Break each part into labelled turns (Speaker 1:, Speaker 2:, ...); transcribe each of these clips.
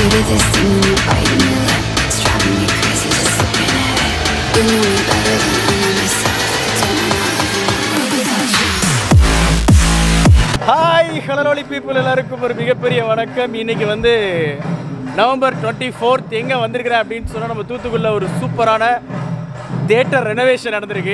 Speaker 1: Maybe this thing when you bite me lip It's driving me crazy just looking at it You know me better than I know myself Don't know not living my world without you
Speaker 2: hi ஹலரோலி people எல்லாருக்கும் ஒரு மிகப்பெரிய வணக்கம் இன்னைக்கு வந்து November twenty fourth எங்கே வந்திருக்கிறேன் அப்படின்னு சொன்னால் நம்ம தூத்துக்குடியில் ஒரு சூப்பரான தேட்டர் ரெனோவேஷன் நடந்திருக்கு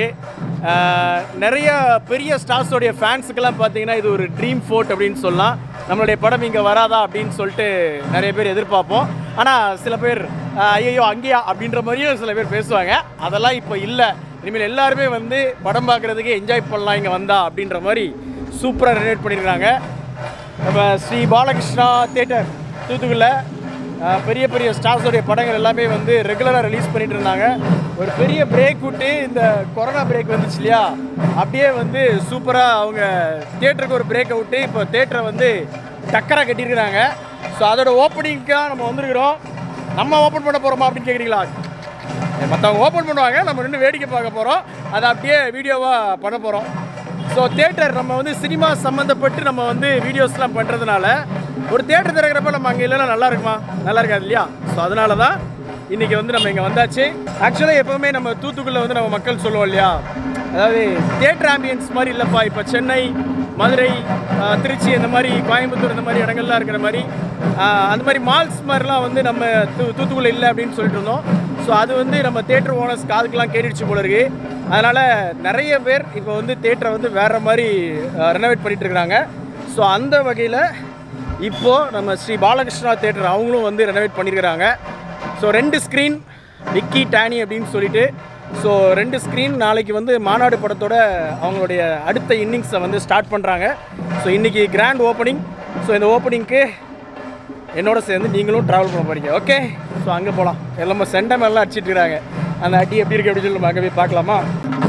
Speaker 2: ஆஹ், நிறைய பெரிய ஸ்டார்ஸோடைய ஃபேன்ஸுக்கெல்லாம் பார்த்தீங்கன்னா இது ஒரு ட்ரீம் ஃபோர்ட் அப்படின்னு சொல்லலாம் நம்மளுடைய படம் இங்கே வராதா அப்படின்னு சொல்லிட்டு நிறைய பேர் எதிர்பார்ப்போம் ஆனால் சில பேர் ஐயோ அங்கேயா அப்படின்ற மாதிரியும் சில பேர் பேசுவாங்க அதெல்லாம் இப்போ இல்லை இனிமேல் எல்லாருமே வந்து படம் பார்க்குறதுக்கு என்ஜாய் பண்ணலாம் இங்கே வந்தா அப்படின்ற மாதிரி சூப்பராக ரெனோவேட் பண்ணியிருக்காங்க நம்ம ஸ்ரீ பாலகிருஷ்ணா தேட்டர் தூத்துக்குடியில் அஹ், பெரிய பெரிய ஸ்டார்ஸோடைய படங்கள் எல்லாமே வந்து ரெகுலராக ரிலீஸ் பண்ணிட்டு இருந்தாங்க ஒரு பெரிய பிரேக் விட்டு இந்த கொரோனா பிரேக் வந்துச்சு இல்லையா அப்படியே வந்து சூப்பராக அவங்க தேட்டருக்கு ஒரு பிரேக்கை விட்டு இப்போ தேட்டரை வந்து டக்கராக கட்டியிருக்கிறாங்க ஸோ அதோட ஓப்பனிங்க்காக நம்ம வந்திருக்கிறோம் நம்ம ஓப்பன் பண்ண போகிறோமா அப்படின்னு கேட்குறீங்களா மற்றவங்க ஓப்பன் பண்ணுவாங்க நம்ம ரெண்டு வேடிக்கை பார்க்க போகிறோம் அதை அப்படியே வீடியோவாக பண்ண போகிறோம் ஸோ தேட்டர் நம்ம வந்து சினிமா சம்மந்தப்பட்டு நம்ம வந்து வீடியோஸ்லாம் பண்ணுறதுனால ஒரு தேட்டர் திறக்கிறப்ப நம்ம அங்கே இல்லைன்னா நல்லா இருக்குமா நல்லா இருக்காது இல்லையா ஸோ அதனால தான் இன்றைக்கி வந்து நம்ம இங்கே வந்தாச்சு ஆக்சுவலாக எப்போவுமே நம்ம தூத்துக்குடியில் வந்து நம்ம மக்கள் சொல்லுவோம் இல்லையா அதாவது தேட்டர் ஆம்பியன்ஸ் மாதிரி இல்லைப்பா இப்போ சென்னை மதுரை ஆஹ், திருச்சி இந்த மாதிரி கோயம்புத்தூர் இந்த மாதிரி இடங்கள்லாம் இருக்கிற மாதிரி ஆஹ், அந்த மாதிரி மால்ஸ் மாதிரிலாம் வந்து நம்ம தூ தூத்துக்குள்ள இல்லை அப்படின்னு சொல்லிட்டு இருந்தோம் ஸோ அது வந்து நம்ம தேட்டர் ஓனர்ஸ் காதுக்கெலாம் கேட்டுடுச்சு போல இருக்கு அதனால் நிறைய பேர் இப்போ வந்து தேட்டரை வந்து வேறு மாதிரி ரெனோவேட் பண்ணிட்டு இருக்கிறாங்க ஸோ அந்த வகையில் இப்போது நம்ம ஸ்ரீ பாலகிருஷ்ணா தேட்டர் அவங்களும் வந்து ரெனோவேட் பண்ணியிருக்கிறாங்க ஸோ ரெண்டு ஸ்க்ரீன் விக்கி டேனி அப்படின்னு சொல்லிட்டு ஸோ ரெண்டு ஸ்க்ரீன் நாளைக்கு வந்து மாநாடு படத்தோட அவங்களுடைய அடுத்த இன்னிங்ஸை வந்து ஸ்டார்ட் பண்ணுறாங்க ஸோ இன்றைக்கி கிராண்ட் ஓப்பனிங் ஸோ இந்த ஓப்பனிங்க்கு என்னோட சேர்ந்து நீங்களும் ட்ராவல் பண்ண போறீங்க ஓகே ஸோ அங்கே போகலாம் எல்லாமே செண்டம் எல்லாம் அடிச்சிட்டு இருக்காங்க அந்த அடி எப்படி இருக்கு அப்படின்னு சொல்லி நம்ம அங்கே போய் பார்க்கலாமா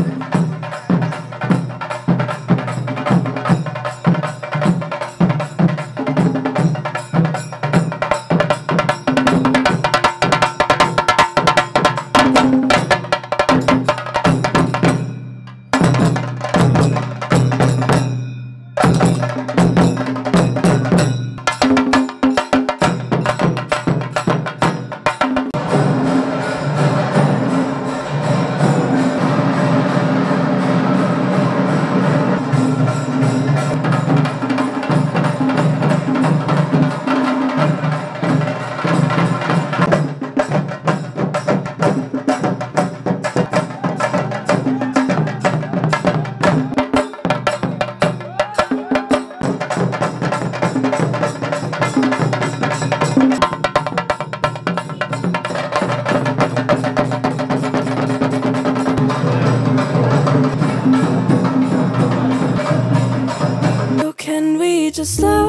Speaker 3: So can we just slow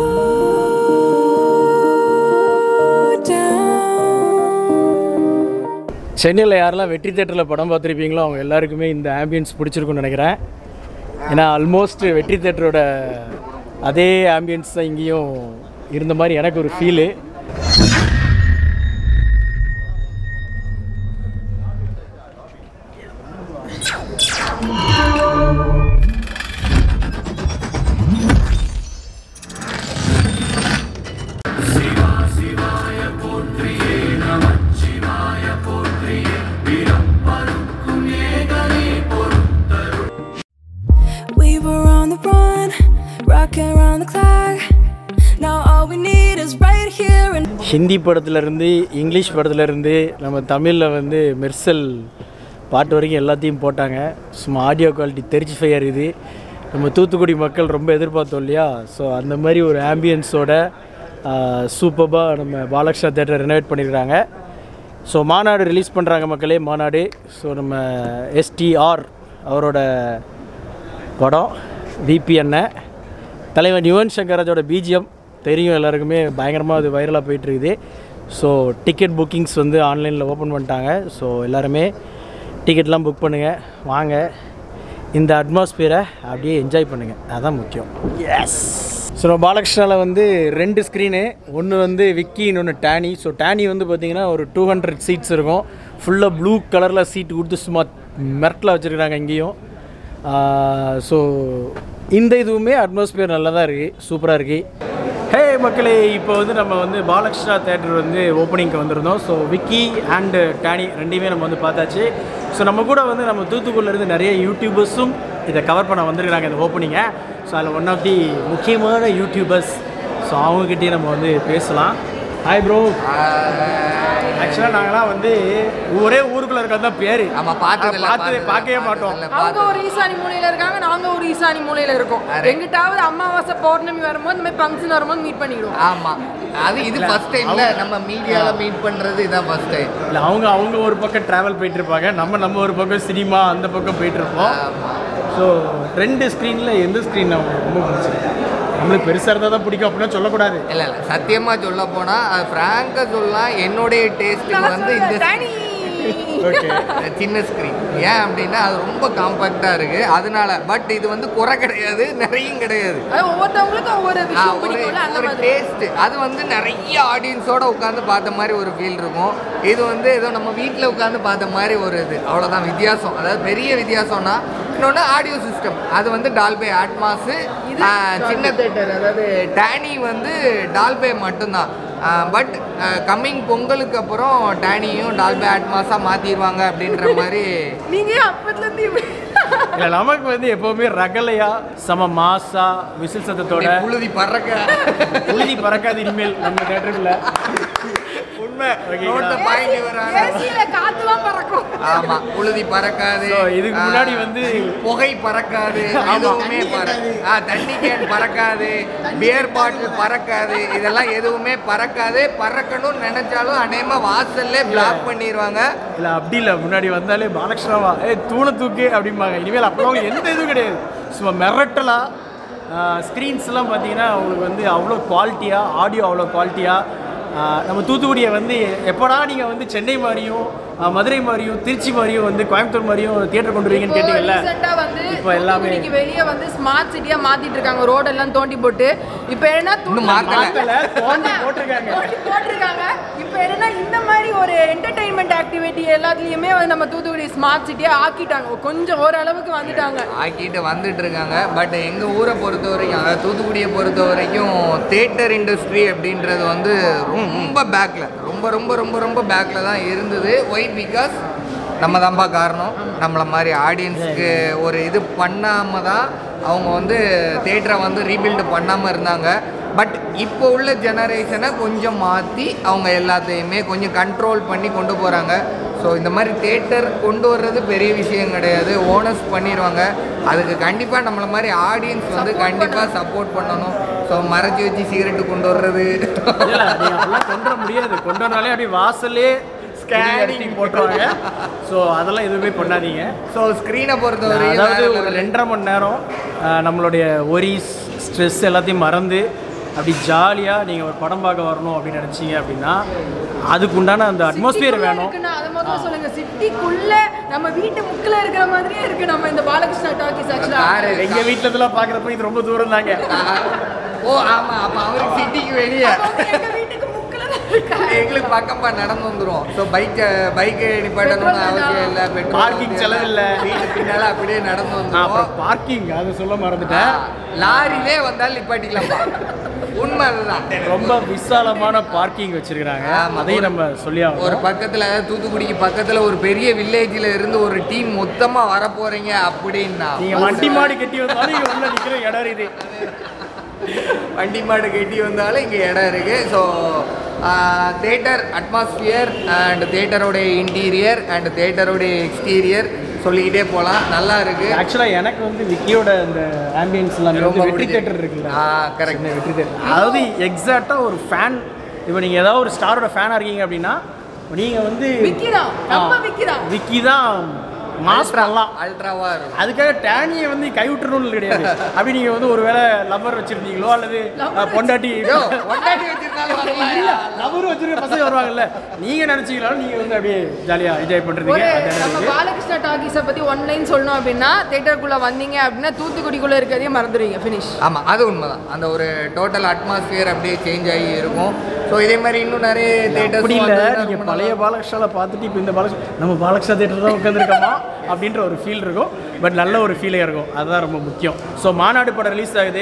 Speaker 3: down?
Speaker 2: சென்னையில் யாரெல்லாம் வெற்றி தேட்டரில் படம் பார்த்துருப்பீங்களோ அவங்க எல்லாருக்குமே இந்த ஆம்பியன்ஸ் பிடிச்சிருக்குன்னு நினைக்கிறேன் ஏன்னா ஆல்மோஸ்ட் வெற்றி தேட்டரோட அதே ஆம்பியன்ஸ் தான் இங்கேயும் இருந்த மாதிரி எனக்கு ஒரு feel
Speaker 3: We were on the run, rocking around the clock. Now all we need is right here and
Speaker 2: Hindi படத்துலேருந்து இங்கிலீஷ் படத்துலேருந்து நம்ம தமிழில் வந்து மெர்சல் பாட்டு வரைக்கும் எல்லாத்தையும் போட்டாங்க சும்மா ஆடியோ குவாலிட்டி தெரிச்சு ஃபையர் இது நம்ம தூத்துக்குடி மக்கள் ரொம்ப எதிர்பார்த்தோம் இல்லையா ஸோ அந்த மாதிரி ஒரு ஆம்பியன்ஸோட சூப்பராக நம்ம பாலகிருஷ்ணா தேட்டர் ரெனோவேட் பண்ணியிருக்காங்க ஸோ மாநாடு ரிலீஸ் பண்ணுறாங்க மக்களே மாநாடு ஸோ நம்ம எஸ்டிஆர் அவரோட படம் விபி அண்ணன் தலைவன் யுவன் சங்கர் ராஜோட பிஜிஎம் தெரியும் எல்லாருக்குமே பயங்கரமாக அது வைரலாக போயிட்டுருக்குது ஸோ டிக்கெட் புக்கிங்ஸ் வந்து ஆன்லைனில் ஓப்பன் பண்ணிட்டாங்க ஸோ எல்லாருமே டிக்கெட்லாம் புக் பண்ணுங்கள் வாங்க இந்த அட்மாஸ்பியரை அப்படியே என்ஜாய் பண்ணுங்கள் அதுதான் முக்கியம் எஸ் ஸோ நம்ம பாலகிருஷ்ணாவில் வந்து ரெண்டு ஸ்க்ரீனு ஒன்று வந்து விக்கி இன்னொன்று டேனி ஸோ டேனி வந்து பார்த்திங்கன்னா ஒரு டூ ஹண்ட்ரட் சீட்ஸ் இருக்கும் ஃபுல்லாக ப்ளூ கலரில் சீட் கொடுத்து சும்மா மெரட்டில் வச்சுருக்காங்க இங்கேயும் ஸோ இந்த இதுவுமே அட்மாஸ்பியர் நல்லா தான் இருக்குது சூப்பராக இருக்குது ஹே மக்களே இப்போ வந்து நம்ம வந்து பாலகிருஷ்ணா தேட்டர் வந்து ஓப்பனிங்க்கு வந்திருந்தோம் ஸோ விக்கி அண்டு டேனி ரெண்டையுமே நம்ம வந்து பார்த்தாச்சு ஸோ நம்ம கூட வந்து நம்ம தூத்துக்குடியில இருந்து நிறைய யூடியூபர்ஸும் இதை கவர் பண்ண வந்திருக்கிறாங்க இந்த ஓப்பனிங்கை ஸோ அதில் ஒன் ஆஃப் தி முக்கியமான யூடியூபர்ஸ் ஸோ அவங்ககிட்டயே நம்ம வந்து பேசலாம் ஹாய் ப்ரோ ஆக்சுவலாக நாங்களாம் வந்து ஒரே ஊருக்குள்ளே இருக்கிறது தான் பேர்
Speaker 4: ஆமா, பார்த்ததில்ல,
Speaker 2: பார்த்து
Speaker 4: பார்த்ததில்ல,
Speaker 2: பார்க்கவே மாட்டோம்
Speaker 4: பார்த்ததில்ல.
Speaker 5: அவங்க ஒரு ஈசானி மூலையில இருக்காங்க நாங்க ஒரு ஈசானி மூலையில இருக்கோம்
Speaker 4: அரே.
Speaker 5: எங்கிட்டாவது அமாவாசை பௌர்ணமி வரும்போது இந்த மாதிரி ஃபங்க்ஷன் வரும்போது மீட் பண்ணிடுவோம்
Speaker 4: ஆமா அது இது ஃபர்ஸ்ட் டைம்ல நம்ம மீடியால மீட் பண்றது இதான் ஃபர்ஸ்ட் டைம்
Speaker 2: இல்லை அவங்க அவங்க ஒரு பக்கம் ட்ராவல் போயிட்டு இருப்பாங்க நம்ம நம்ம ஒரு பக்கம் சினிமா அந்த பக்கம் போயிட்டு இருப்போம்
Speaker 4: ஆமா
Speaker 2: ஸோ ரெண்டு ஸ்க்ரீனில் எந்த ஸ்க்ரீன் நமக்கு ரொம்ப பிடிச்சிருக்கு நம்மளுக்கு பெருசாக இருந்தால் தான் பிடிக்கும் அப்படின்னா சொல்லக்கூடாது
Speaker 4: இல்ல இல்ல சத்தியமா சொல்ல போனா அது பிராங்கா சொல்லலாம் என்னுடைய டேஸ்ட்டுக்கு வந்து இந்த
Speaker 5: டேனி.
Speaker 2: ஓகே
Speaker 4: சின்ன ஸ்க்ரீன் ஏன் அப்படின்னா அது ரொம்ப காம்பாக்டா இருக்கு அதனால பட் இது வந்து குறை கிடையாது நிறையும் கிடையாது
Speaker 5: அது ஒவ்வொருத்தவங்களுக்கும் ஒவ்வொரு
Speaker 4: ஆ,
Speaker 5: விஷயம்
Speaker 4: ஒரு
Speaker 5: பிடிக்கும்ல அந்த
Speaker 4: ஒரு
Speaker 5: மாதிரி
Speaker 4: டேஸ்ட் அது வந்து நிறைய ஆடியன்ஸோட உட்காந்து பார்த்த மாதிரி ஒரு ஃபீல் இருக்கும் இது வந்து ஏதோ நம்ம வீட்டில் உட்காந்து பார்த்த மாதிரி ஒரு இது அவ்வளோதான் வித்தியாசம் அதாவது பெரிய வித்தியாசம்னா இன்னொன்று ஆடியோ சிஸ்டம் அது வந்து டால்பே ஆட்மாஸு சின்ன தேட்டர் அதாவது டேனி வந்து டால்பே மட்டும்தான் பட் கம்மிங் பொங்கலுக்கு அப்புறம் டேனியும் டால்பே ஆட்மாஸாக மாற்றிடுவாங்க அப்படின்ற மாதிரி
Speaker 5: நீங்க அப்பத்துல இருந்து இப்படி-
Speaker 2: இல்லை நமக்கு வந்து எப்போவுமே ரகலையா சம மாசா விசில் சத்தத்தோட
Speaker 4: அப்படியே புழுதி பறக்க
Speaker 2: உறுதி பறக்காது இனிமேல் நம்ம தேட்டருக்குள்ள உண்மை
Speaker 4: ரோட்ல பாய்ந்து வராங்க
Speaker 5: ஏசியில காத்துலாம் பறக்கும்
Speaker 4: ஆமா புழுதி பறக்காது
Speaker 2: So, இதுக்கு முன்னாடி
Speaker 4: ஆ,
Speaker 2: வந்து-
Speaker 4: புகை பறக்காது எதுவுமே பறக்காது தண்ணி கேன் பறக்காது பியர் பாட்டில் பறக்காது இதெல்லாம் எதுவுமே பறக்காது பறக்கணும்னு நினைச்சாலும் அநேகமா வாசல்ல பிளாக் பண்ணிடுவாங்க
Speaker 2: இல்லை அப்படி இல்லை முன்னாடி வந்தாலே பாலகிருஷ்ணாவா ஏ தூணை தூக்கு அப்படிம்பாங்க இனிமேல் அப்பெல்லாம் எந்த இதுவும் கிடையாது சும்மா மிரட்டலாக ஸ்க்ரீன்ஸ்லாம் பார்த்தீங்கன்னா உங்களுக்கு வந்து அவ்வளோ குவாலிட்டியாக ஆடியோ அவ்வளோ குவாலிட்டியாக நம்ம தூத்துக்குடியை வந்து எப்படா நீங்கள் வந்து சென்னை மாதிரியும் ஆஹ், மதுரை மாதிரியும் திருச்சி மாதிரியும் வந்து கோயம்புத்தூர் மாதிரியும் தியேட்டர் கொண்டு வருவீங்கன்னு
Speaker 5: இப்போ
Speaker 2: கேட்டீங்கல்ல
Speaker 5: recent-ஆ வந்து
Speaker 2: இப்போ எல்லாமே
Speaker 5: தூத்துக்குடிக்கு வெளியே வந்து ஸ்மார்ட் சிட்டியா மாத்திட்டு இருக்காங்க ரோடு எல்லாம் தோண்டி போட்டு இப்போ என்ன
Speaker 4: இன்னும் மாத்தல.
Speaker 2: மாத்தல தோண்டி போட்டிருக்காங்க
Speaker 5: தோண்டி போட்டிருக்காங்க இப்போ என்னன்னா இந்த மாதிரி ஒரு என்டர்டைன்மெண்ட் ஆக்டிவிட்டி எல்லாத்துலயுமே வந்து நம்ம தூத்துக்குடி ஸ்மார்ட் சிட்டியா ஆக்கிட்டாங்க கொஞ்சம் ஓரளவுக்கு வந்துட்டாங்க
Speaker 4: ஆக்கிட்டு வந்துட்டு இருக்காங்க பட் எங்க ஊரை பொறுத்த வரைக்கும் அதாவது தூத்துக்குடியை பொறுத்த வரைக்கும் தேட்டர் இண்டஸ்ட்ரி அப்படின்றது வந்து ரொம்ப பேக்ல ரொம்ப ரொம்ப ரொம்ப ரொம்ப பேக்ல தான் இருந்தது ஒய் பிகாஸ் நம்ம தான்ப்பா காரணம் நம்மள மாதிரி ஆடியன்ஸ்க்கு ஒரு இது பண்ணாம தான் அவங்க வந்து தேட்டரை வந்து ரீபில்டு பண்ணாமல் இருந்தாங்க பட் இப்போ உள்ள ஜெனரேஷனை கொஞ்சம் மாற்றி அவங்க எல்லாத்தையுமே கொஞ்சம் கண்ட்ரோல் பண்ணி கொண்டு போகிறாங்க ஸோ இந்த மாதிரி தேட்டர் கொண்டு வர்றது பெரிய விஷயம் கிடையாது ஓனர்ஸ் பண்ணிடுவாங்க அதுக்கு கண்டிப்பாக நம்மள மாதிரி ஆடியன்ஸ் வந்து கண்டிப்பாக சப்போர்ட் பண்ணணும் ஸோ மறைச்சி வச்சு சிகரெட்டு கொண்டு வர்றது
Speaker 2: இல்ல நீங்க அப்படிலாம் கொண்டு வர முடியாது கொண்டு வந்தாலே அப்படியே வாசல்லே ஸ்கேனிங் போட்டுருவாங்க ஸோ அதெல்லாம் எதுவுமே பண்ணாதீங்க
Speaker 4: ஸோ ஸ்க்ரீனை பொறுத்தவரையும்
Speaker 2: அதாவது
Speaker 4: வேற
Speaker 2: ஒரு
Speaker 4: level.
Speaker 2: ரெண்டரை மணி நேரம் ஆஹ், நம்மளுடைய ஒரிஸ் ஸ்ட்ரெஸ் எல்லாத்தையும் மறந்து அப்படி ஜாலியாக நீங்கள் ஒரு படம் பார்க்க வரணும் அப்படின்னு நினச்சிங்க அப்படின்னா அதுக்கு உண்டான அந்த அட்மாஸ்பியர்
Speaker 5: City-க்குள்ள
Speaker 2: வேணும்
Speaker 5: இருக்குன்னா அதை முதல்ல சொல்லுங்க சிட்டிக்குள்ள நம்ம வீட்டு முக்குல இருக்கிற மாதிரியே இருக்கு நம்ம இந்த பாலகிருஷ்ணா டாக்கிஸ் ஆக்சுவலா
Speaker 4: காரு
Speaker 2: எங்கள் வீட்டில் இதெல்லாம் பார்க்குறப்ப இது ரொம்ப தூரம் தாங்க
Speaker 4: ஓ ஆமாம் அப்போ அவருக்கு சிட்டிக்கு வெளியே
Speaker 5: எங்க வீட்டுக்கு முக்குல தான் இருக்கா
Speaker 4: எங்களுக்கு பக்கமா நடந்து வந்துரும் ஸோ பைக்கை பைக்கை நிப்பாட்டணும்னு
Speaker 5: Petrol
Speaker 4: அவசியம் இல்லை பெட்ரோல்
Speaker 2: Parking செலவு இல்ல.
Speaker 4: வீட்டு பின்னால அப்படியே நடந்து
Speaker 2: நான்
Speaker 4: வந்துரும்
Speaker 2: அப்புறம் பார்க்கிங் அதை சொல்ல மறந்துட்டேன்
Speaker 4: லாரிலே வந்தாலும் நிப்பாட்டிக்கலாம்ப்பா உண்மை அதுதான்
Speaker 2: ரொம்ப விசாலமான பார்க்கிங் வச்சிருக்கிறாங்க
Speaker 4: ஆமா.
Speaker 2: அதையும் நம்ம சொல்லி
Speaker 4: ஒரு
Speaker 2: ஆகணும்
Speaker 4: பக்கத்துல தூத்துக்குடிக்கு பக்கத்துல ஒரு பெரிய வில்லேஜ்ல இருந்து ஒரு டீம் மொத்தமா வர போறீங்க அப்படின்னா
Speaker 2: நீங்க வண்டி மாடு கட்டி வந்தாலும் இங்க உள்ள நிக்கிற இடம் இது
Speaker 4: வண்டி மாடு கட்டி வந்தாலும் இங்கே இடம் இருக்கு ஸோ தேட்டர் அட்மாஸ்பியர் அண்ட் தேட்டரோடைய இன்டீரியர் அண்ட் தேட்டரோடைய எக்ஸ்டீரியர் சொல்லிக்கிட்டே போகலாம் நல்லா இருக்கு
Speaker 2: ஆக்சுவலா எனக்கு வந்து விக்கியோட இந்த ஆம்பியன்ஸ் எல்லாமே
Speaker 4: ரொம்ப
Speaker 2: வந்து வெற்றி
Speaker 4: பிடிச்சிருக்கு.
Speaker 2: தேட்டர் இருக்குல்ல
Speaker 4: ஆ கரெக்ட்
Speaker 2: சென்னை வெற்றி தேட்டர் அதாவது எக்ஸாக்டா ஒரு ஃபேன் இப்போ நீங்க ஏதாவது ஒரு ஸ்டாரோட ஃபேனா இருக்கீங்க அப்படின்னா நீங்க வந்து
Speaker 5: விக்கி தான் நம்ம விக்கி தான்
Speaker 2: விக்கி தான் மாஸ் பண்ணலாம்
Speaker 4: அல்ட்ராவா இருக்கும்
Speaker 2: அதுக்காக டேனியை வந்து கைவிட்டுறணும்னு கிடையாது அப்படி நீங்க வந்து ஒருவேளை லவர் வச்சிருந்தீங்களோ அல்லது
Speaker 5: Lover
Speaker 2: அஹ், பொண்டாட்டி
Speaker 4: யோ, பொண்டாட்டி வச்சிருந்தாலும் வரலாம்.
Speaker 2: லவர் வச்சிருக்க பசங்க வருவாங்கல்ல நீங்க நினைச்சீங்களாலும் நீங்க வந்து அப்படியே ஜாலியா என்ஜாய் பண்றதுக்கு
Speaker 5: ஒரு
Speaker 2: அது
Speaker 5: நம்ம
Speaker 2: இருக்கு.
Speaker 5: பாலகிருஷ்ணா டாக்கிஸை பத்தி ஒன் லைன் சொல்லணும் அப்படின்னா தேட்டருக்குள்ள வந்தீங்க அப்படின்னா தூத்துக்குடிக்குள்ள இருக்கிறதையும் மறந்துடுவீங்க ஃபினிஷ்
Speaker 4: ஆமாம் அது உண்மைதான் அந்த ஒரு டோட்டல் அட்மாஸ்பியர் அப்படியே சேஞ்ச் ஆகி இருக்கும் ஸோ இதே மாதிரி இன்னும் நிறைய
Speaker 2: அப்படி இல்லை
Speaker 4: தேட்டர்ஸ்
Speaker 2: நீங்கள் பழைய பாலகிருஷ்ணால பார்த்துட்டு இப்போ இந்த பாலகிருஷ்ணா நம்ம பாலகிருஷ்ணா தேட்டர் தான் உட்காந்துருக்கோமா அப்படின்ற ஒரு ஃபீல் இருக்கும் பட் நல்ல ஒரு ஃபீலே இருக்கும் அதுதான் ரொம்ப முக்கியம் ஸோ மாநாடு படம் ரிலீஸ் ஆகுது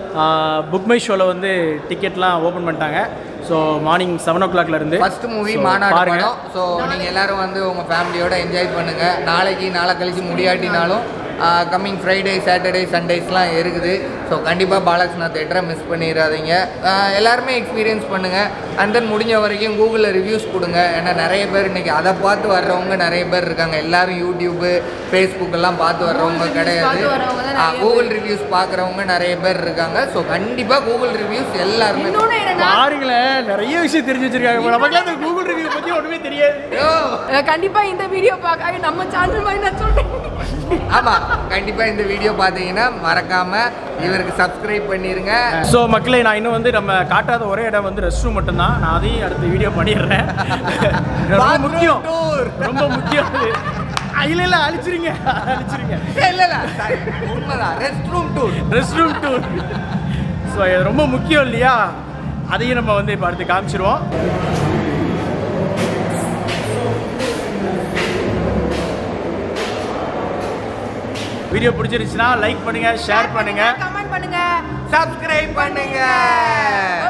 Speaker 2: புக் மை ஷோவில் வந்து டிக்கெட்லாம் ஓப்பன் பண்ணிட்டாங்க ஸோ மார்னிங் செவன் ஓ இருந்து
Speaker 4: ஃபர்ஸ்ட் மூவி
Speaker 2: So,
Speaker 4: மாநாடு
Speaker 2: பாருங்க.
Speaker 4: படம் ஸோ நீங்கள் எல்லாரும் வந்து உங்கள் ஃபேமிலியோட என்ஜாய் பண்ணுங்கள் நாளைக்கு நாளை கழிச்சு முடியாட்டினாலும் கம்மிங் ஃப்ரைடே சாட்டர்டே சண்டேஸ்லாம் இருக்குது ஸோ கண்டிப்பாக பாலகிருஷ்ணா தேட்டரை மிஸ் பண்ணிடாதீங்க ஆஹ் எல்லாருமே எக்ஸ்பீரியன்ஸ் பண்ணுங்கள் அண்ட் தென் முடிஞ்ச வரைக்கும் கூகுளில் ரிவ்யூஸ் கொடுங்க ஏன்னா நிறைய பேர் இன்றைக்கி அதை பார்த்து வர்றவங்க நிறைய பேர் இருக்காங்க எல்லாரும் யூடியூப்பு ஃபேஸ்புக் எல்லாம் பார்த்து வர்றவங்க
Speaker 5: reviews
Speaker 4: கிடையாது
Speaker 5: பார்த்து வர்றவங்க தான் நிறைய
Speaker 4: கூகுள் ரிவ்யூஸ் பார்க்குறவங்க நிறைய பேர் இருக்காங்க ஸோ கண்டிப்பாக கூகுள் ரிவ்யூஸ் எல்லாருமே
Speaker 5: இன்னொன்று என்னன்னா
Speaker 2: பாருங்களேன் நிறைய விஷயம் தெரிஞ்சு வச்சிருக்காங்க நமக்குலாம் இந்த கூகுள் ரிவ்யூ பற்றி ஒன்றுமே தெரியாது
Speaker 4: யோ
Speaker 5: அஹ் கண்டிப்பா இந்த வீடியோ பார்க்க நம்ம சேனல் மாதிரி நான் சொல்றேன்
Speaker 4: ஆமாம் கண்டிப்பாக இந்த வீடியோ பார்த்தீங்கன்னா மறக்காமல் இவருக்கு சப்ஸ்கிரைப் பண்ணிடுங்க
Speaker 2: ஸோ மக்களே நான் இன்னும் வந்து நம்ம காட்டாத ஒரே இடம் வந்து ரெஸ்ட் ரூம் மட்டும்தான் நான் அதையும் அடுத்த வீடியோ பண்ணிடுறேன் ரொம்ப
Speaker 4: Bathroom
Speaker 2: முக்கியம்
Speaker 4: tour.
Speaker 2: ரொம்ப முக்கியம் அது. ஆ, இல்ல இல்ல அழிச்சிருங்க அழிச்சிருங்க
Speaker 4: இல்லை இல்லை உண்மைதான் rest room tour
Speaker 2: rest room tour so இது ரொம்ப முக்கியம் இல்லையா அதையும் நம்ம வந்து இப்போ அடுத்து காமிச்சிருவோம் வீடியோ பிடிச்சிருச்சுன்னா லைக் பண்ணுங்க ஷேர் பண்ணுங்க
Speaker 5: கமெண்ட் பண்ணுங்க
Speaker 4: சப்ஸ்கிரைப் பண்ணுங்க